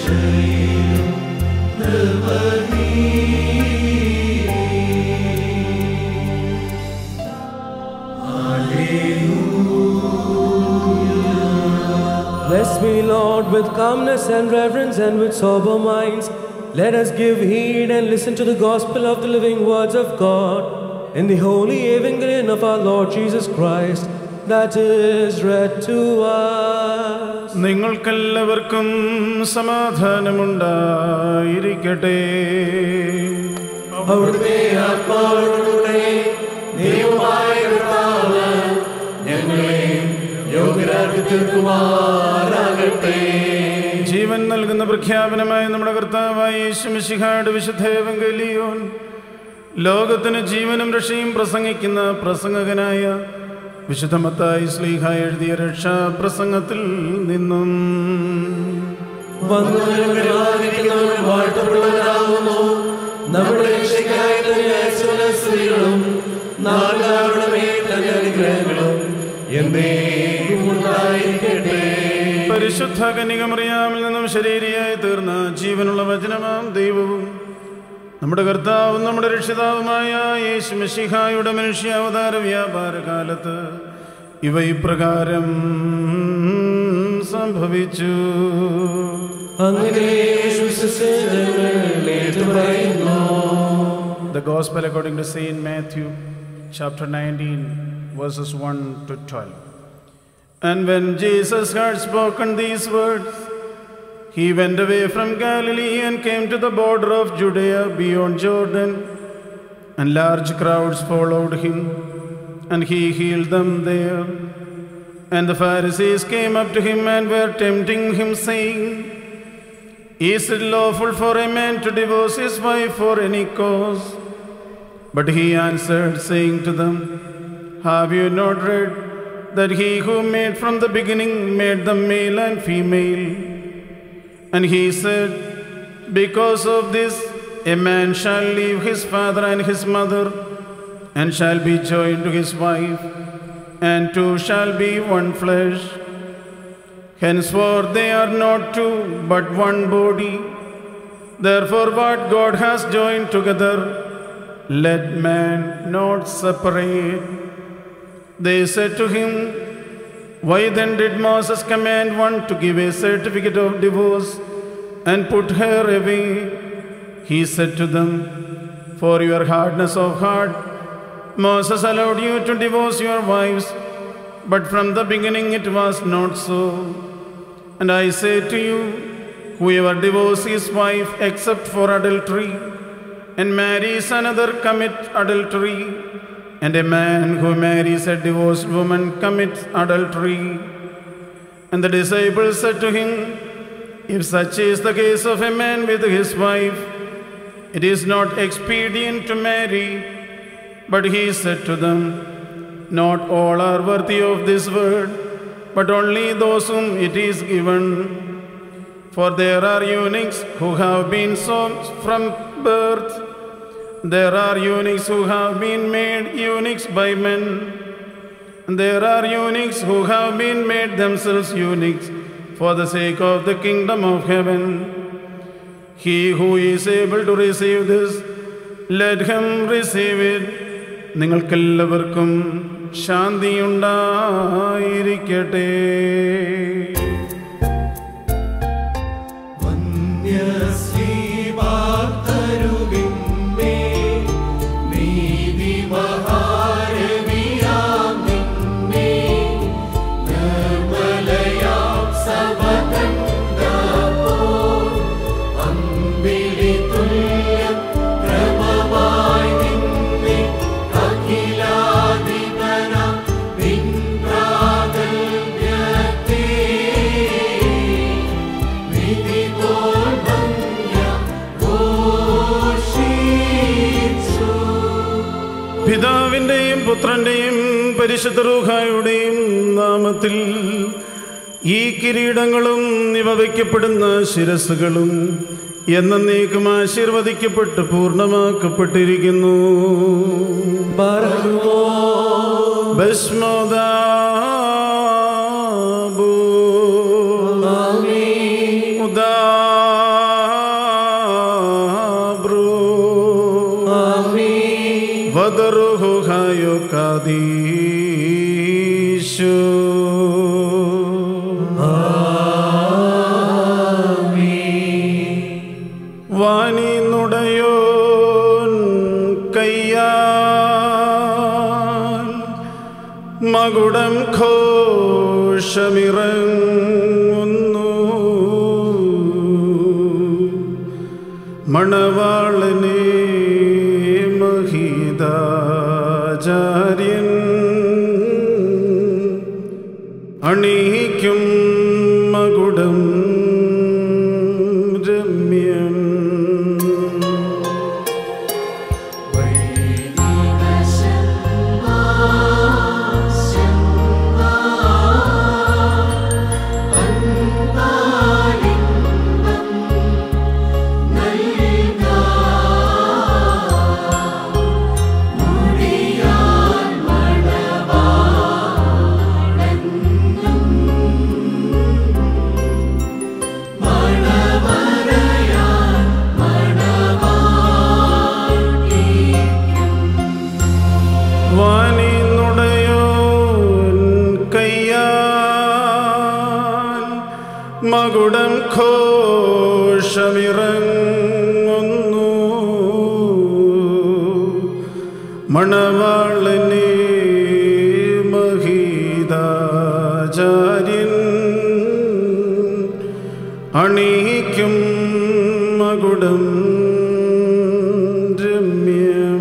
Bless me, Lord, with calmness and reverence and with sober minds. Let us give heed and listen to the gospel of the living words of God in the holy evangelion of our Lord Jesus Christ that is read to us. നിങ്ങൾക്കെല്ലാവർക്കും സമാധാനമുണ്ടായിരിക്കട്ടെ അവിടുത്തെ ആത്മാവിലൂടെ ദൈവമായ കർത്താവ് ഞങ്ങളെ യോഗ്യരാക്കി തീർക്കുമാറാകട്ടെ ജീവൻ നൽകുന്ന പ്രഖ്യാപനമായ നമ്മുടെ കർത്താവായ യേശുമിശിഹാട് വിശുദ്ധേവങ്കലിയോൻ ലോകത്തിന് ജീവനും രക്ഷയും പ്രസംഗിക്കുന്ന പ്രസംഗകനായ വിശുദ്ധമത്തായി ശ്ലീഹ എഴുതിയ രക്ഷാ പ്രസംഗത്തിൽ നിന്നും വന്നവരും വാഴ്ത്തപ്പെട്ടവരാകുന്നു നമ്മുടെ രക്ഷയ്ക്കായി തന്നെ അയച്ചുള്ള സ്ത്രീകളും നാലാളുടെ മേൽ തന്നെ അനുഗ്രഹങ്ങളും എന്നേക്കും ഉണ്ടായിരിക്കട്ടെ പരിശുദ്ധ കന്യകമറിയാമിൽ നിന്നും ശരീരിയായി തീർന്ന ജീവനുള്ള വചനമാം ദൈവവും നമ്മുടെ കർത്താവും നമ്മുടെ രക്ഷിതാവുമായ യേശു മെസ്സിഹായുടെ മനുഷ്യാവതാര വ്യാപാര കാലത്ത് ഇവ ഇപ്രകാരം സംഭവിച്ചു അങ്ങനെ വിശ്വസിച്ച് ഞങ്ങൾ ഏറ്റുപറയുന്നു The Gospel according to Saint Matthew, chapter 19, verses 1 to 12. And when Jesus had spoken these words, he went away from Galilee and came to the border of Judea beyond Jordan, and large crowds followed him, and he healed them there. And the Pharisees came up to him and were tempting him, saying, Is it lawful for a man to divorce his wife for any cause? But he answered, saying to them, Have you not read that he who made from the beginning made them male and female? And he said, Because of this, a man shall leave his father and his mother, and shall be joined to his wife, and two shall be one flesh. Henceforth they are not two, but one body. Therefore, what God has joined together, let man not separate. They said to him, Why then did Moses command one to give a certificate of divorce and put her away? He said to them, For your hardness of heart, Moses allowed you to divorce your wives, but from the beginning it was not so. And I say to you, whoever divorces his wife except for adultery and marries another commit adultery, and a man who marries a divorced woman commits adultery. And the disciples said to him, If such is the case of a man with his wife, it is not expedient to marry. But he said to them, Not all are worthy of this word, but only those whom it is given. For there are eunuchs who have been so from birth. There are eunuchs who have been made eunuchs by men. And there are eunuchs who have been made themselves eunuchs for the sake of the kingdom of heaven. He who is able to receive this, let him receive it. നിങ്ങൾക്കെല്ലാവർക്കും ശാന്തിയുണ്ടായിരിക്കട്ടെ വന്യശ്രീവാർത്തരുവിന്മേ നീതിമഹാരവിയാം നിന്നെ നിർമ്മലയാം സഭ കണ്ടപ്പോൾ അമ്പിളി തുല്യം ക്രമമായി നിന്നെ അഖിലാധിപനാം നിൻ പ്രാഗൽഭ്യത്തെ വിധി പോൽ ഭംഗ്യ ഘോഷിച്ചു പിതാവിൻ്റെയും പുത്രൻ്റെയും പരിശുദ്ധ റൂഹായുടെയും നാമത്തിൽ ഈ കിരീടങ്ങളും ഇവ വയ്ക്കപ്പെടുന്ന ശിരസ്സുകളും എന്നേക്കും ആശീർവദിക്കപ്പെട്ട് പൂർണ്ണമാക്കപ്പെട്ടിരിക്കുന്നു പറകുമോ ഭസ്മോദാബു ആമീൻ ഉദാ Abru. Amen. Vadaruhu hayo kadishu. Wani നുടയോൻ കയ്യാൻ മകുടം ഘോഷമിറങ്ങുന്നു മണവാളനെ മഹിതാചാര്യൻ അണിയിക്കും മകുടം രമ്യം വാനി നുടയോൻ കയ്യാൻ മകുടം ഘോഷമിറങ്ങുന്നു മണവാളനെ മഹിതാചാര്യൻ അണിയിക്കും മകുടം രമ്യം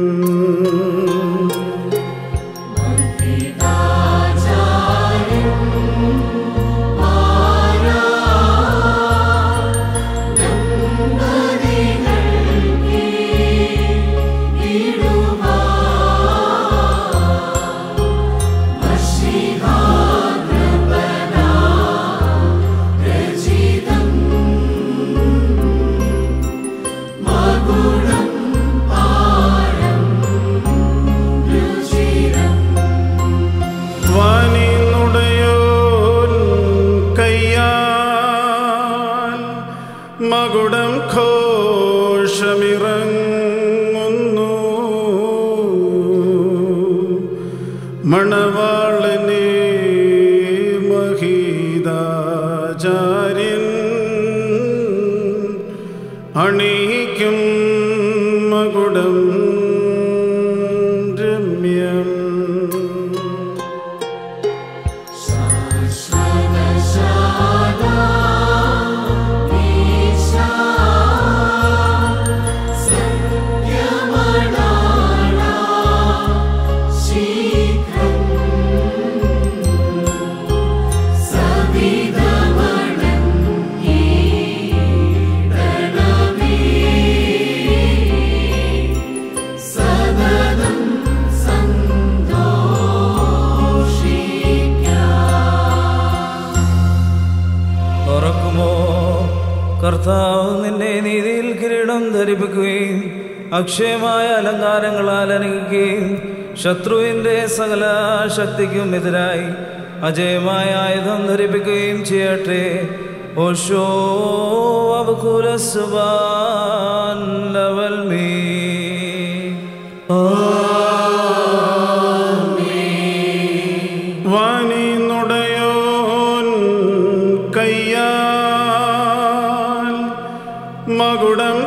വാനി നുടയോൻ കയ്യാൻ മകുടം ഘോഷമിറങ്ങുന്നു മണവാളനെ മഹിതാചാര്യൻ അണിയിക്കും മകുടം രമ്യം തുറക്കുമോ കർത്താവ് നിന്നെ നീതിയിൽ കിരീടം ധരിപ്പിക്കുകയും അക്ഷയമായ അലങ്കാരങ്ങളാൽ അനുഗിക്കുകയും ശത്രുവിൻ്റെ സകല ശക്തിക്കും എതിരായി അജയമായ ആയുധം ധരിപ്പിക്കുകയും ചെയ്യട്ടെ ഓഷോ അവകുലസുബാൻ ലവൽ മീ വാനി നുടയോൻ കയ്യാൽ മകുടം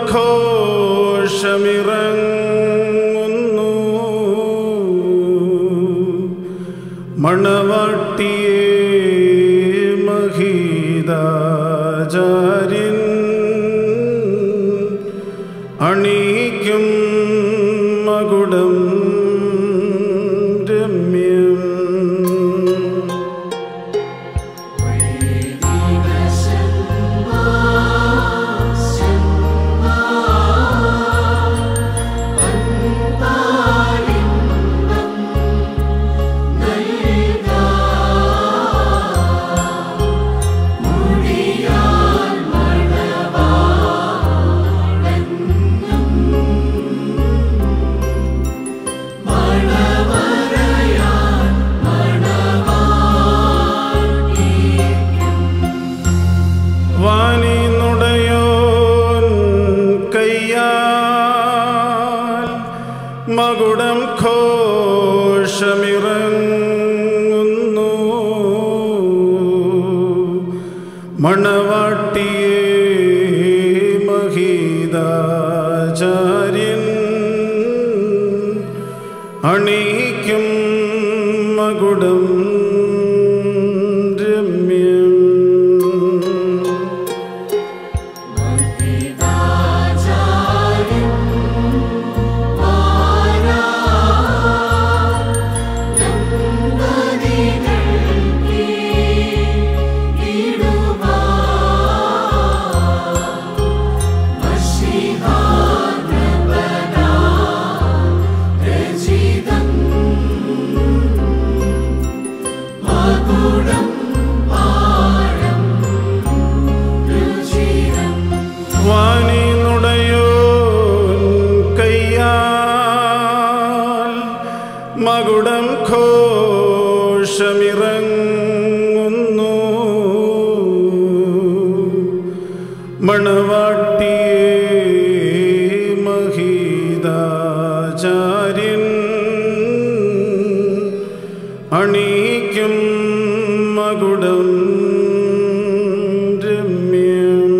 ഘോഷമിറങ്ങുന്നു മണവാട്ടിയെ മഹിതാചാര്യൻ അണിയിക്കും മകുടം രമ്യം മുടിയാൽ മണവാളൻ മകുടം ഘോഷമിറങ്ങുന്നു മണവാട്ടിയെ മഹീതാചാര്യൻ അണീക്കും മകുടം രമ്യം വാനിനുടയോ കയ്യാൽ മകുടം ഘോഷമിറങ്ങുന്നു മണവാട്ടിയെ മഹീതാചാര്യൻ അണീക്കും മകുടം രമ്യം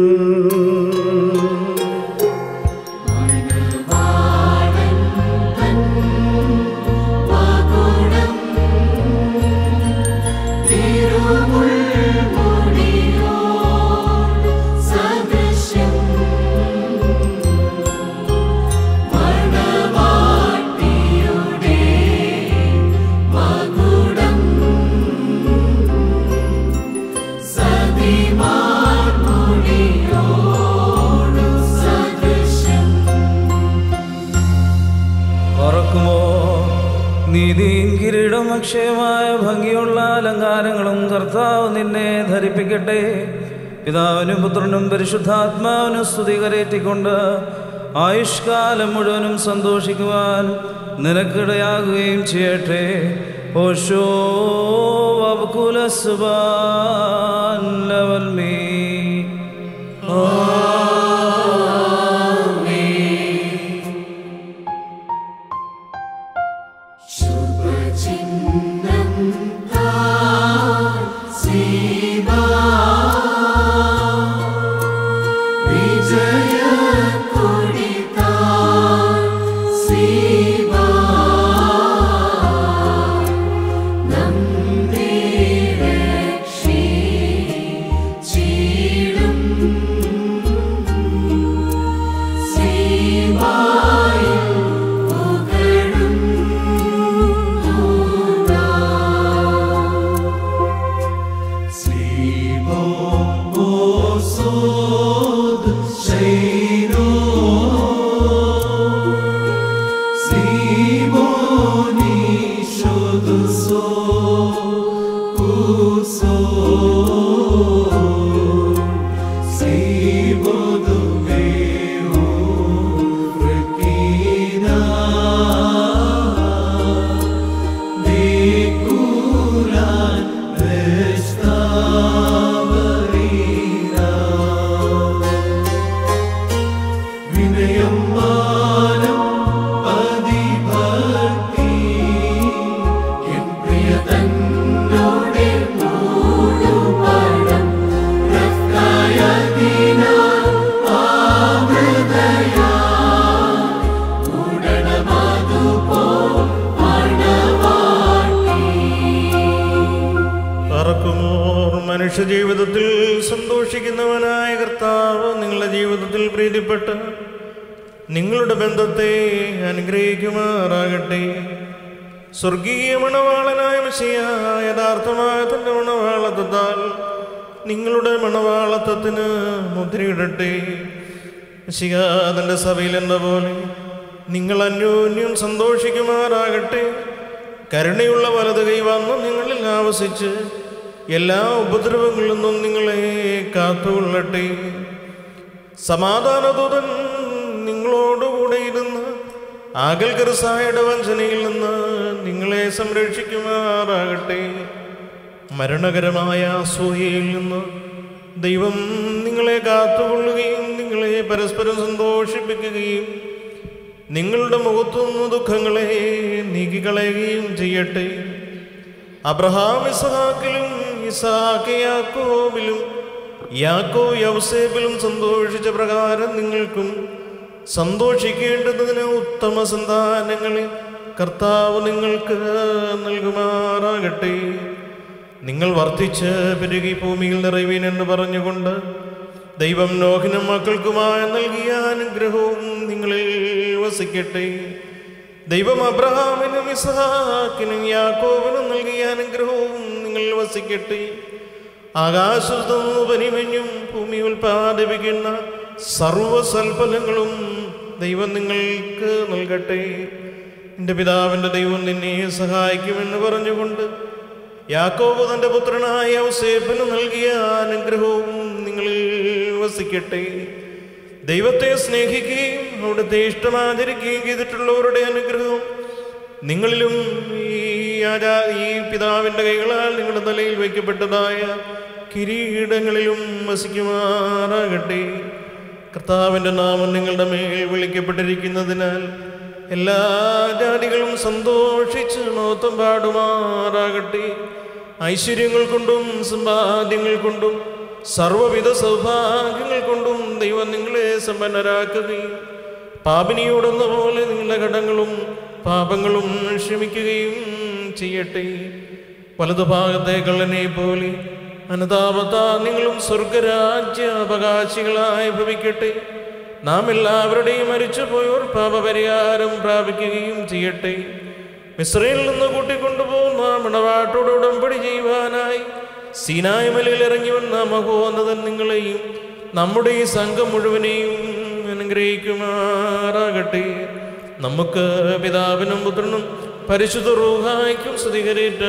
പറക്കുമോ നീതിയും കിരീടം അക്ഷയമായ ഭംഗിയുള്ള അലങ്കാരങ്ങളും കർത്താവ് നിന്നെ ധരിപ്പിക്കട്ടെ പിതാവിനും പുത്രനും പരിശുദ്ധാത്മാവിനും സ്തുതി കരേറ്റിക്കൊണ്ട് ആയുഷ്കാലം മുഴുവനും സന്തോഷിക്കുവാൻ നിനക്കിടയാകുകയും ചെയ്യട്ടെ ഓഷോ വകുലസുബാൻ ലവൽ മീ പറക്കുമോർ മനുഷ്യജീവിതത്തിൽ സന്തോഷിക്കുന്നവനായ കർത്താവ് നിങ്ങളുടെ ജീവിതത്തിൽ പ്രീതിപ്പെട്ട് നിങ്ങളുടെ ബന്ധത്തെ അനുഗ്രഹിക്കുമാറാകട്ടെ സ്വർഗീയ മണവാളനായ മഷിയ യഥാർത്ഥമായ തൻ്റെ മണവാളത്വത്താൽ നിങ്ങളുടെ മണവാളത്വത്തിന് മുദ്രയിടട്ടെ മഷിയ തൻ്റെ സഭയിൽ എന്ന പോലെ നിങ്ങൾ അന്യോന്യം സന്തോഷിക്കുമാറാകട്ടെ കരുണയുള്ള വലത് കൈ വന്ന് നിങ്ങളിൽ ആവസിച്ച് എല്ലാ ഉപദ്രവങ്ങളിൽ നിന്നും നിങ്ങളെ കാത്തുകൊള്ളട്ടെ സമാധാനദൂതൻ നിങ്ങളോടുകൂടെ ഇരുന്ന് ആകൽ കറുസായുടെ വഞ്ചനയിൽ നിന്ന് നിങ്ങളെ സംരക്ഷിക്കുമാറാകട്ടെ മരണകരമായ അസൂയയിൽ നിന്ന് ദൈവം നിങ്ങളെ കാത്തുകൊള്ളുകയും നിങ്ങളെ പരസ്പരം സന്തോഷിപ്പിക്കുകയും നിങ്ങളുടെ മുഖത്തുനിന്ന് ദുഃഖങ്ങളെ നീക്കിക്കളയുകയും ചെയ്യട്ടെ അബ്രഹാം ഇസഹാക്കിലും ഇസഹാക്ക് യാക്കോബിലും യാക്കോ യൗസേബിലും സന്തോഷിച്ച പ്രകാരം നിങ്ങൾക്കും സന്തോഷിക്കേണ്ടതിന് ഉത്തമ സന്താനങ്ങളെ കർത്താവ് നിങ്ങൾക്ക് നൽകുമാറാകട്ടെ നിങ്ങൾ വർദ്ധിച്ച് പെരുകി ഭൂമിയിൽ നിറയുവീൻ എന്ന് പറഞ്ഞുകൊണ്ട് ദൈവം നോഹിനും മക്കൾക്കുമായി നൽകിയ അനുഗ്രഹവും നിങ്ങളിൽ വസിക്കട്ടെ ദൈവം അബ്രഹാമിനും ഇസഹാക്കിനും യാക്കോബിനും നൽകിയ അനുഗ്രഹവും നിങ്ങൾ വസിക്കട്ടെ ആകാശത്തുനിന്ന് പനിമഞ്ഞും ഭൂമി ഉൽപ്പാദിപ്പിക്കുന്ന സർവസൽഫലങ്ങളും ദൈവം നിങ്ങൾക്ക് നൽകട്ടെ എൻ്റെ പിതാവിൻ്റെ ദൈവം നിന്നെ സഹായിക്കുമെന്ന് പറഞ്ഞുകൊണ്ട് യാക്കോബ് തൻ്റെ പുത്രനായ ഔസേഫിന് നൽകിയ അനുഗ്രഹവും നിങ്ങളിൽ വസിക്കട്ടെ ദൈവത്തെ സ്നേഹിക്കുകയും അവിടുത്തെ ഇഷ്ടമാചരിക്കുകയും ചെയ്തിട്ടുള്ളവരുടെ അനുഗ്രഹം നിങ്ങളിലും ഈ ആചാ ഈ പിതാവിൻ്റെ കൈകളാൽ നിങ്ങളുടെ തലയിൽ വയ്ക്കപ്പെട്ടതായ കിരീടങ്ങളിലും വസിക്കുമാറാകട്ടെ കർത്താവിൻ്റെ നാമം നിങ്ങളുടെ മേൽ വിളിക്കപ്പെട്ടിരിക്കുന്നതിനാൽ എല്ലാ ജാതികളും സന്തോഷിച്ച് നോത്തം പാടുമാറാകട്ടെ ഐശ്വര്യങ്ങൾ കൊണ്ടും സമ്പാദ്യങ്ങൾ കൊണ്ടും സർവവിധ സൗഭാഗ്യങ്ങൾ കൊണ്ടും ദൈവം നിങ്ങളെ സമ്പന്നരാക്കുകയും പാപിനിയോടെന്ന പോലെ നിങ്ങളുടെ കടങ്ങളും പാപങ്ങളും ക്ഷമിക്കുകയും ചെയ്യട്ടെ വലതുഭാഗത്തെ കള്ളനെ പോലെ അനുതാപത്താ നിങ്ങളും സ്വർഗരാജ്യ അവകാശികളായി ഭവിക്കട്ടെ നാം എല്ലാവരുടെയും മരിച്ചുപോയവർ പാപപരിഹാരം പ്രാപിക്കുകയും ചെയ്യട്ടെ മിശ്രയിൽ നിന്ന് കൂട്ടിക്കൊണ്ടുപോകുന്ന മണവാട്ടോട് ഉടമ്പടി ചെയ്യുവാനായി സീനായ മലയിൽ ഇറങ്ങി വന്ന മഹോന്നതൻ നിങ്ങളെയും നമ്മുടെ ഈ സംഘം മുഴുവനെയും അനുഗ്രഹിക്കുമാറാകട്ടെ നമുക്ക് പിതാവിനും പുത്രനും പരിശുദ്ധ റൂഹായ്ക്കും സ്തുതികരേറ്റ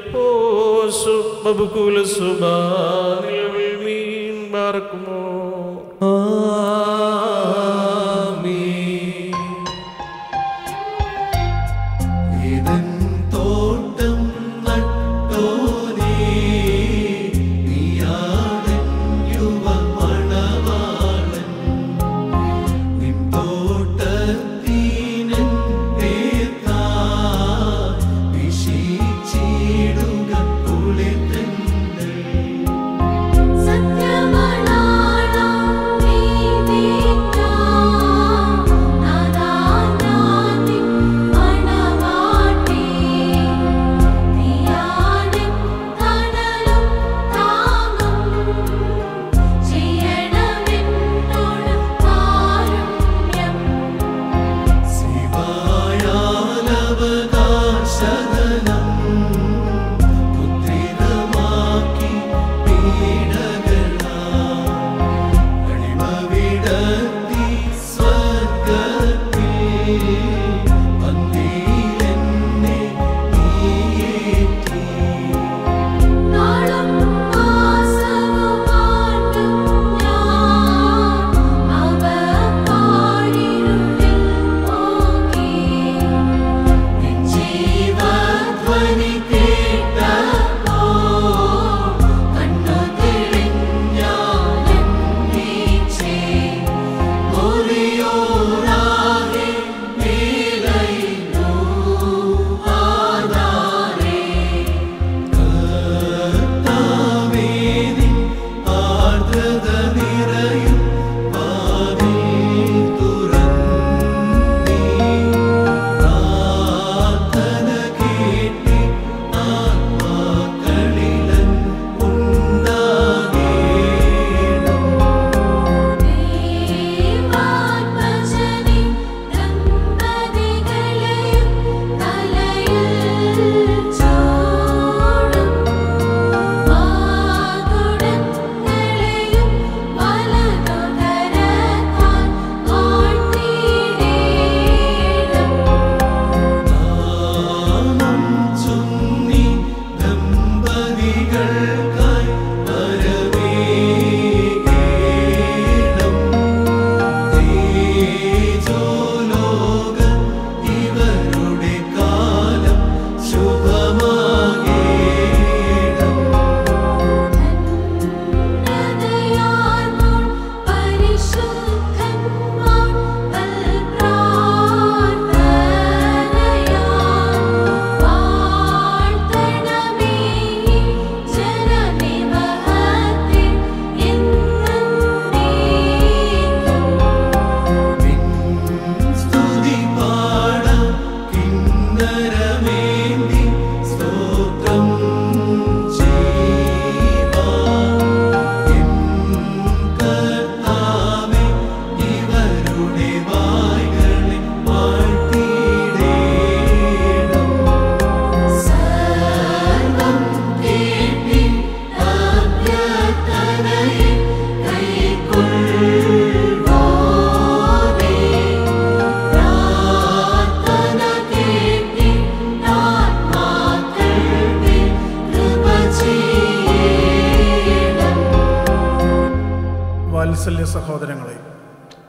ഓസു ബബുക്കുല സുബാനിൽ മീൻ പാർക്കുമോ ഇതൻ തോട്ടം നട്ടോനേ നീയാടൻ യുവ മണവാളൻ നിൻ തോട്ടത്തിനൻ പേർക്കാ വിശിച്ചിടുക കുളിർത്തങ്ങൾ സത്യമണാളം നീ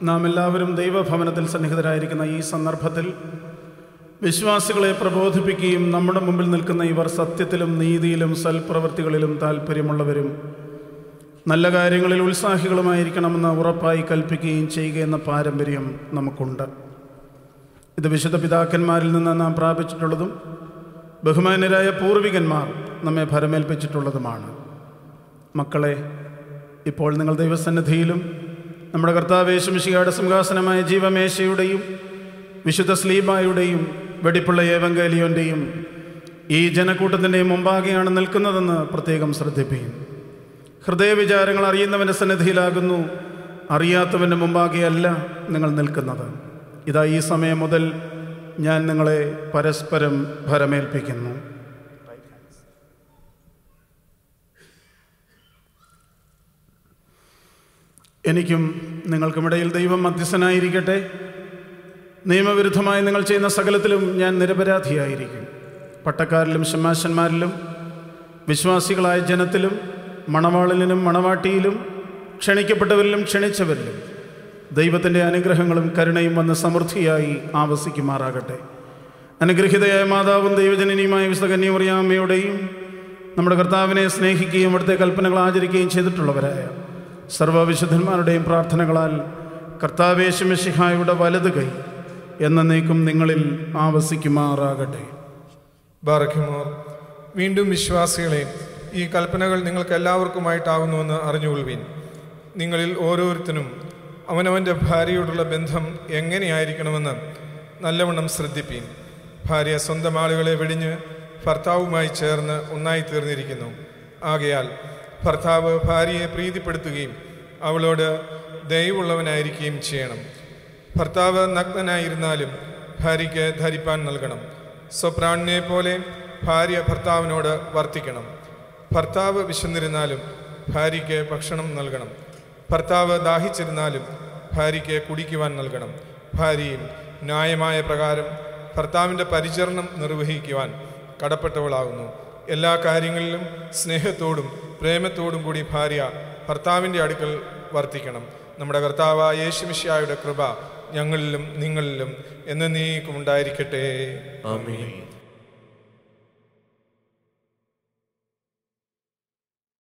നാം എല്ലാവരും ദൈവഭവനത്തിൽ സന്നിഹിതരായിരിക്കുന്ന ഈ സന്ദർഭത്തിൽ വിശ്വാസികളെ പ്രബോധിപ്പിക്കുകയും നമ്മുടെ മുമ്പിൽ നിൽക്കുന്ന ഇവർ സത്യത്തിലും നീതിയിലും സൽപ്രവൃത്തികളിലും താല്പര്യമുള്ളവരും നല്ല കാര്യങ്ങളിൽ ഉത്സാഹികളുമായിരിക്കണമെന്ന് ഉറപ്പായി കൽപ്പിക്കുകയും ചെയ്യുക എന്ന പാരമ്പര്യം നമുക്കുണ്ട് ഇത് വിശുദ്ധ പിതാക്കന്മാരിൽ നിന്ന് നാം പ്രാപിച്ചിട്ടുള്ളതും ബഹുമാന്യരായ പൂർവികന്മാർ നമ്മെ ഭരമേൽപ്പിച്ചിട്ടുള്ളതുമാണ് മക്കളെ ഇപ്പോൾ നിങ്ങൾ ദൈവസന്നിധിയിലും നമ്മുടെ കർത്താവേശുമിശിയുടെ സിംഹാസനമായ ജീവമേശയുടെയും വിശുദ്ധ സ്ലീബായുടെയും വെടിപ്പുള്ള ഏവങ്കേലിയോൻ്റെയും ഈ ജനക്കൂട്ടത്തിൻ്റെയും മുമ്പാകെയാണ് നിൽക്കുന്നതെന്ന് പ്രത്യേകം ശ്രദ്ധിപ്പീൻ ഹൃദയവിചാരങ്ങൾ അറിയുന്നവൻ്റെ സന്നിധിയിലാകുന്നു അറിയാത്തവൻ്റെ മുമ്പാകെയല്ല നിങ്ങൾ നിൽക്കുന്നത് ഇതാ ഈ സമയം മുതൽ ഞാൻ നിങ്ങളെ പരസ്പരം ഭരമേൽപ്പിക്കുന്നു എനിക്കും നിങ്ങൾക്കുമിടയിൽ ദൈവം മധ്യസ്ഥനായിരിക്കട്ടെ നിയമവിരുദ്ധമായി നിങ്ങൾ ചെയ്യുന്ന സകലത്തിലും ഞാൻ നിരപരാധിയായിരിക്കും പട്ടക്കാരിലും ശമാശന്മാരിലും വിശ്വാസികളായ ജനത്തിലും മണവാളലിനും മണവാട്ടിയിലും ക്ഷണിക്കപ്പെട്ടവരിലും ക്ഷണിച്ചവരിലും ദൈവത്തിൻ്റെ അനുഗ്രഹങ്ങളും കരുണയും വന്ന് സമൃദ്ധിയായി ആവസിക്കുമാറാകട്ടെ അനുഗ്രഹിതയായ മാതാവും ദൈവജനനിയുമായ വിശുദ്ധകന്യമറിയാമ്മയുടെയും നമ്മുടെ കർത്താവിനെ സ്നേഹിക്കുകയും അവിടുത്തെ കൽപ്പനകൾ ആചരിക്കുകയും ചെയ്തിട്ടുള്ളവരായ സർവവിശുദ്ധന്മാരുടെയും പ്രാർത്ഥനകളാൽ കർത്താവേശമിഷിഹായുടെ വലത് കൈ എന്നേക്കും നിങ്ങളിൽ ആവസിക്കുമാറാകട്ടെ ബാറഖിമോർ വീണ്ടും വിശ്വാസികളെ ഈ കൽപ്പനകൾ നിങ്ങൾക്ക് എല്ലാവർക്കുമായിട്ടാകുന്നുവെന്ന് അറിഞ്ഞുകൊള്ളുവീൻ നിങ്ങളിൽ ഓരോരുത്തരും അവനവൻ്റെ ഭാര്യയോടുള്ള ബന്ധം എങ്ങനെയായിരിക്കണമെന്ന് നല്ലവണ്ണം ശ്രദ്ധിപ്പീൻ ഭാര്യ സ്വന്തം ആളുകളെ വെടിഞ്ഞ് ഭർത്താവുമായി ചേർന്ന് ഒന്നായി തീർന്നിരിക്കുന്നു ആകയാൽ ഭർത്താവ് ഭാര്യയെ പ്രീതിപ്പെടുത്തുകയും അവളോട് ദയവുള്ളവനായിരിക്കുകയും ചെയ്യണം ഭർത്താവ് നഗ്നനായിരുന്നാലും ഭാര്യയ്ക്ക് ധരിപ്പാൻ നൽകണം സ്വപ്രാണിനെ പോലെ ഭാര്യ ഭർത്താവിനോട് വർത്തിക്കണം ഭർത്താവ് വിശന്നിരുന്നാലും ഭാര്യയ്ക്ക് ഭക്ഷണം നൽകണം ഭർത്താവ് ദാഹിച്ചിരുന്നാലും ഭാര്യയ്ക്ക് കുടിക്കുവാൻ നൽകണം ഭാര്യയും ന്യായമായ പ്രകാരം ഭർത്താവിൻ്റെ പരിചരണം നിർവഹിക്കുവാൻ കടപ്പെട്ടവളാകുന്നു എല്ലാ കാര്യങ്ങളിലും സ്നേഹത്തോടും പ്രേമത്തോടും കൂടി ഭാര്യ ഭർത്താവിൻ്റെ അടുക്കൽ വർത്തിക്കണം നമ്മുടെ കർത്താവായ യേശുമിഷ്യായുടെ കൃപ ഞങ്ങളിലും നിങ്ങളിലും എന്നേക്കും ഉണ്ടായിരിക്കട്ടെ ആമേൻ